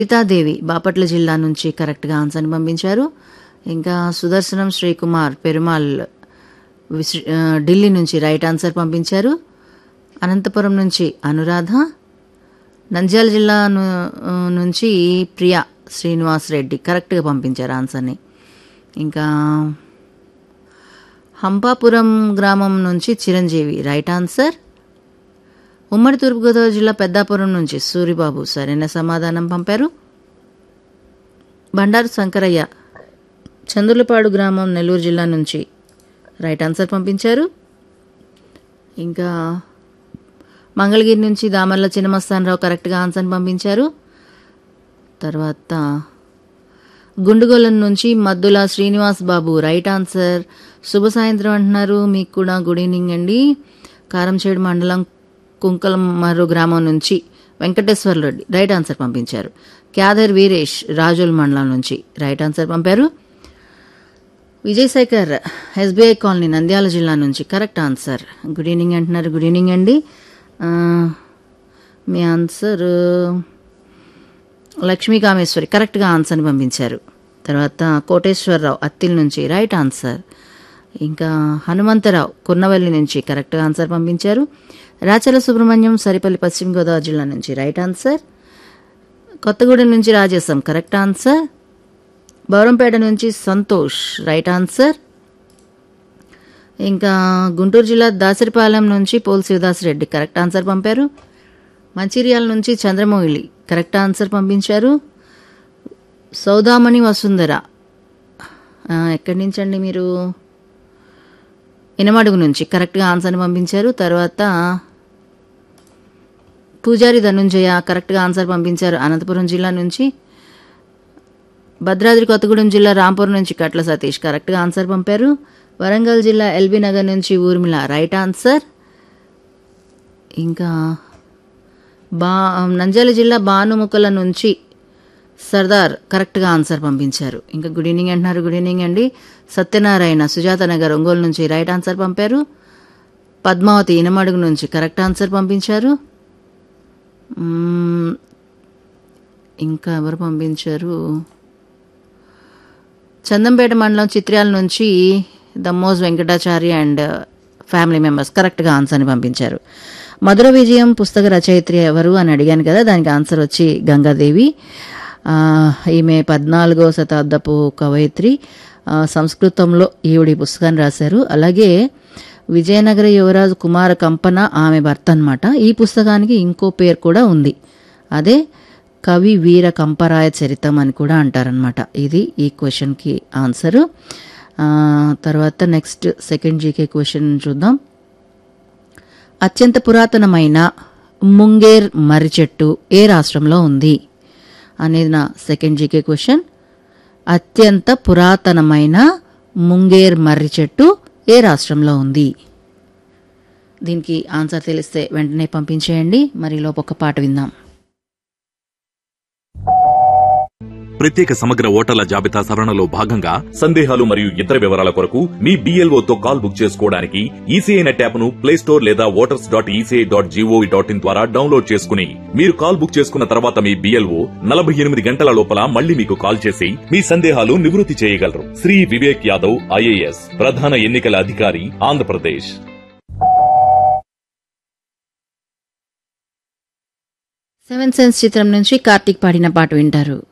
సీతాదేవి బాపట్ల జిల్లా నుంచి కరెక్ట్గా ఆన్సర్ని పంపించారు ఇంకా సుదర్శనం శ్రీకుమార్ పెరుమాల్ విశ్ర- ఆ, ఢిల్లీ నుంచి రైట్ ఆన్సర్ పంపించారు అనంతపురం నుంచి అనురాధ నంద్యాల జిల్లా ను- ఆ, నుంచి ప్రియా శ్రీనివాస్ రెడ్డి కరెక్ట్గా పంపించారు ఆన్సర్ని ఇంకా హంపాపురం గ్రామం నుంచి చిరంజీవి రైట్ ఆన్సర్ ఉమ్మడి తూర్పుగోదావరి జిల్లా పెద్దాపురం నుంచి సూరిబాబు సరైన సమాధానం పంపారు బండారు శంకరయ్య చందులపాడు గ్రామం నెల్లూరు జిల్లా నుంచి రైట్ ఆన్సర్ పంపించారు ఇంకా మంగళగిరి నుంచి దామర్ల చిన్నమస్తానరావు కరెక్ట్గా ఆన్సర్ పంపించారు తర్వాత గుండుగొల్లం నుంచి మద్దుల శ్రీనివాస్ బాబు రైట్ ఆన్సర్ శుభ సాయంత్రం అంటున్నారు మీకు కూడా గుడ్ ఈవినింగ్ అండి కారంచేడు మండలం కుంకలమర్రు గ్రామం నుంచి వెంకటేశ్వర రెడ్డి రైట్ ఆన్సర్ పంపించారు క్యాదర్ వీరేష్ రాజోల్ మండలం నుంచి రైట్ ఆన్సర్ పంపారు విజయశేఖర్ ఎస్బీఐ కాలనీ నంద్యాల జిల్లా నుంచి కరెక్ట్ ఆన్సర్ గుడ్ ఈవినింగ్ అంటున్నారు గుడ్ ఈవినింగ్ అండి ఆ, మీ ఆన్సర్ లక్ష్మీ కామేశ్వరి కరెక్ట్గా ఆన్సర్ని పంపించారు తర్వాత కోటేశ్వరరావు అత్తిల్ నుంచి రైట్ ఆన్సర్ ఇంకా హనుమంతరావు కున్నవల్లి నుంచి కరెక్ట్గా ఆన్సర్ పంపించారు రాచల సుబ్రహ్మణ్యం సరిపల్లి పశ్చిమ గోదావరి జిల్లా నుంచి రైట్ ఆన్సర్ కొత్తగూడెం నుంచి రాజేశం కరెక్ట్ ఆన్సర్ బౌరంపేట నుంచి సంతోష్ రైట్ ఆన్సర్ ఇంకా గుంటూరు జిల్లా దాసరిపాలెం నుంచి Paul Sivadas Reddy correct answer పంపారు మంచిర్యాల నుంచి చంద్రమౌళి కరెక్ట్ ఆన్సర్ పంపించారు సౌదామణి వసుంధర ఆ, ఎక్కడి నుంచి అండి మీరు ఇనమడుగు నుంచి కరెక్ట్గా ఆన్సర్ని పంపించారు తర్వాత పూజారి ధనుంజయ కరెక్ట్గా ఆన్సర్ పంపించారు అనంతపురం జిల్లా నుంచి భద్రాద్రి కొత్తగూడెం జిల్లా రాంపూర్ నుంచి కట్ల సతీష్ కరెక్ట్గా ఆన్సర్ పంపారు వరంగల్ జిల్లా ఎల్బీ నగర్ నుంచి ఊర్మిళ రైట్ ఆన్సర్ ఇంకా బా నంద్యాల జిల్లా బానుముక్కల నుంచి సర్దార్ కరెక్ట్గా ఆన్సర్ పంపించారు ఇంకా గుడ్ ఈవినింగ్ అంటున్నారు గుడ్ ఈవినింగ్ అండి సత్యనారాయణ సుజాత నగర్ ఒంగోలు నుంచి రైట్ ఆన్సర్ పంపారు పద్మావతి ఇనమడుగు నుంచి కరెక్ట్ ఆన్సర్ పంపించారు మ్మ్, ఇంకా ఎవరు పంపించారు చందంపేట మండలం చిత్ర్యాల నుంచి Dammoj Venkatachari and family members కరెక్ట్గా ఆన్సర్ని పంపించారు మధుర విజయం పుస్తక రచయిత్రి ఎవరు అని అడిగాను కదా దానికి ఆన్సర్ వచ్చి గంగాదేవి ఆ, ఈమె పద్నాలుగో శతాబ్దపు కవయిత్రి ఆ, సంస్కృతంలో ఈవిడ ఈ పుస్తకాన్ని రాశారు అలాగే విజయనగర యువరాజు కుమార కంపన ఆమె భర్త అన్నమాట ఈ పుస్తకానికి ఇంకో పేరు కూడా ఉంది అదే కవి వీర కంపరాయ చరితం అని కూడా అంటారనమాట ఇది ఈ క్వశ్చన్కి ఆన్సరు ఆ, తర్వాత నెక్స్ట్ సెకండ్ జీకే క్వశ్చన్ చూద్దాం అత్యంత పురాతనమైన ముంగేర్ మర్రి చెట్టు ఏ రాష్ట్రంలో ఉంది అనేది నా సెకండ్ జీకే క్వశ్చన్ అత్యంత పురాతనమైన ముంగేర్ మర్రి చెట్టు ఏ రాష్ట్రంలో ఉంది దీనికి ఆన్సర్ తెలిస్తే వెంటనే పంపించేయండి మరి లోపు ఒక పాట విందాం ప్రత్యేక సమగ్ర ఓటర్ల జాబితా సవరణలో భాగంగా సందేహాలు మరియు ఇతర వివరాల కొరకు మీ BLO తో కాల్ బుక్ చేసుకోవడానికి ఈసీఐ నెట్ యాప్ ను ప్లే స్టోర్ లేదా voters dot ECI dot GOV dot in ద్వారా డౌన్లోడ్ చేసుకుని మీరు కాల్ బుక్ చేసుకున్న తర్వాత మీ బిఎల్ఓ నలభై ఎనిమిది గంటల లోపల మళ్ళీ మీకు కాల్ చేసి మీ సందేహాలు నివృత్తి చేయగలరు శ్రీ వివేక్ యాదవ్ ఐఏఎస్ ప్రధాన ఎన్నికల అధికారి ఆంధ్రప్రదేశ్ సెవెన్ సెన్స్ చిత్రం నుంచి కార్తీక్ పాడిన పాట వింటారు